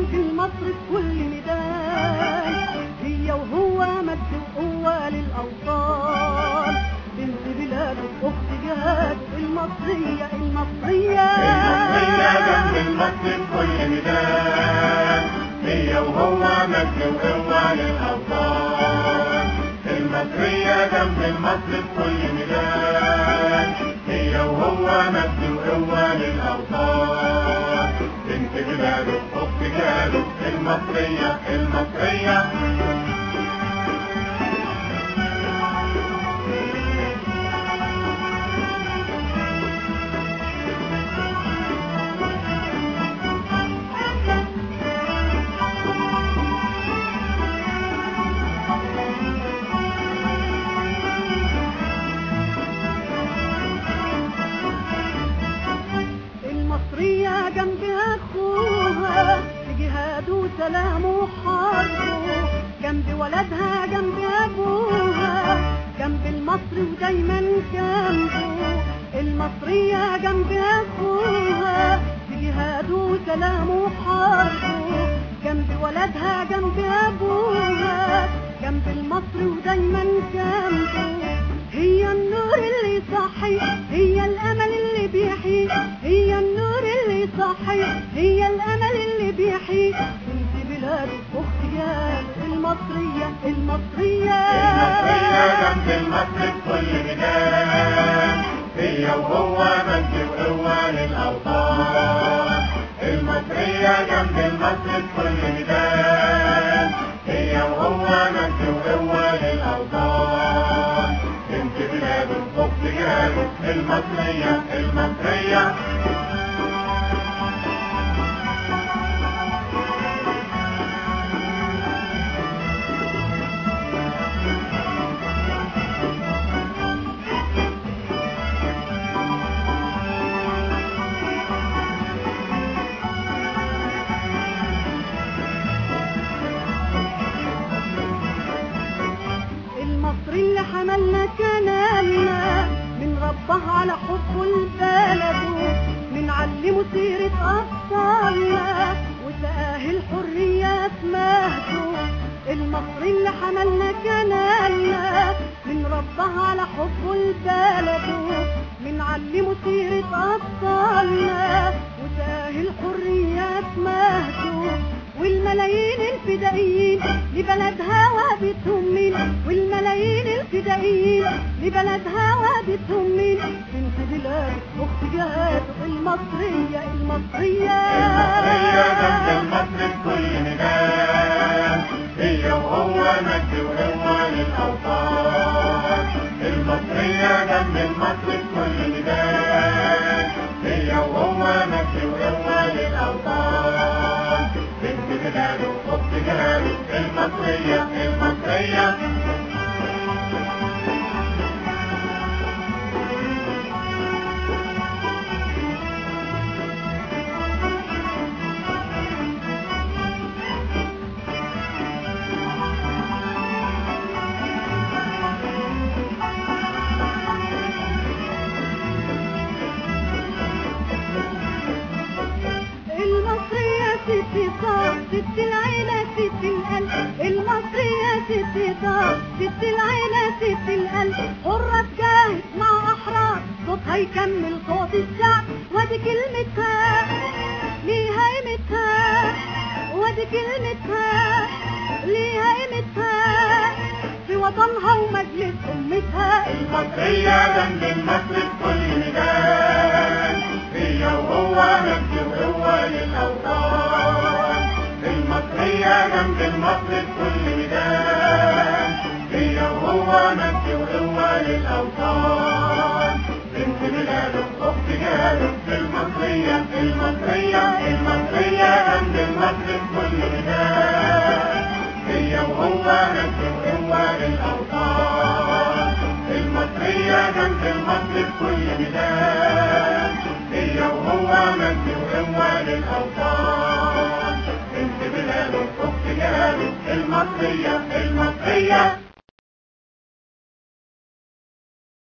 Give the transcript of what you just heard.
بنت المصر في كل ميدان هي وهو مجد وقوة للأوطان بنت بلاد أخت جهاد المصرية المصرية المصرية جنب المصر في كل ميدان هي وهو مجد وقوة للأوطان المصرية جنب المصر في كل ميدان هي وهو مجد وقوة للأوطان بنت بلاده أخت جاله المصرية المصرية المصرية جنب أخوها في جهاد وسلام وحربه جنب ولدها جنب أبوها جنب المصري ودايما جنبه المصرية جنب أخوها في جهاد وسلام وحربه جنب ولدها جنب أبوها جنب المصري ودايما جنبه هي النور اللي يصحي هي الامل اللي بيحيي هي النور اللي يصحي هي الامل اللي بيحيي بنت بلاد اخت جاد المصريه المصريه المصرية جنب المصر في كل ميدان هي وهو مجد وقوة للأوطان المصرية جنب المصر في كل ميدان هي وهو مجد وقوة للأوطان بنت بلاده أخت جاله المصرية المصرية المصري اللي حملنا كنالنا من ربها على حب البلد من علمه سيرة أبطالنا وسقاه الحرية مهده المصري اللي حملنا كنالنا من ربها على حب البلد من علمه سيرة أبطالنا وسقاه الحرية مهده والملايين الفدائيين لبلدها وابتهم مين والملايين الفدائيين لبلدها وابتهم مين بنت بلاد اخت جهاد المصريه المصريه المصرية جنب المصر في كل ميدان هي وهو مجد وقوة للأوطان المصرية جنب المصر في كل ميدان هي وهو مجد وقوة للأوطان بنت بلاده أخت جلاله المصرية المصرية المصرية ست صار ست العيلة ست القلب المصرية ست صار ست العيلة ست القلب حرة تجاهد مع أحرار صوتها يكمل صوت الشعب وادي كلمتها ليها قيمتها وادي كلمتها ليها قيمتها في وطنها ومجلس أمتها المصرية جنب المصر في كل ميدان هي وهو مجد وقوة للأوطان المصرية جنب المصر في كل ميدان هي وهو مجد وقوة للأوطان بنت بلاده أخت جاله المصرية المصرية المصرية جنب المصر في كل ميدان هي وهو مجد وقوة للأوطان المصرية جنب المصر في كل ميدان هي وهو مجد وقوة للأوطان بنت بلاده أخت جلاله المصرية المصرية